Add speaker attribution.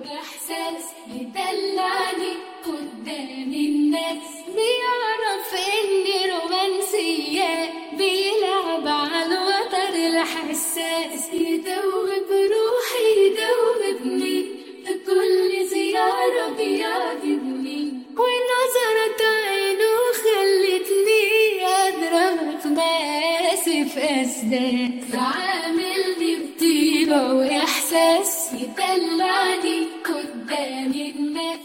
Speaker 1: وإحساس يدلعني قدام الناس بيعرف إني رومانسية بيلعب على الوتر الحساس يدوب روحي يدوبني في كل زيارة بيعجبني ونظرة عينه خلتني أضرب ماسي في أسداس عاملني بطيبة وإحساس يدلعني قدام الناس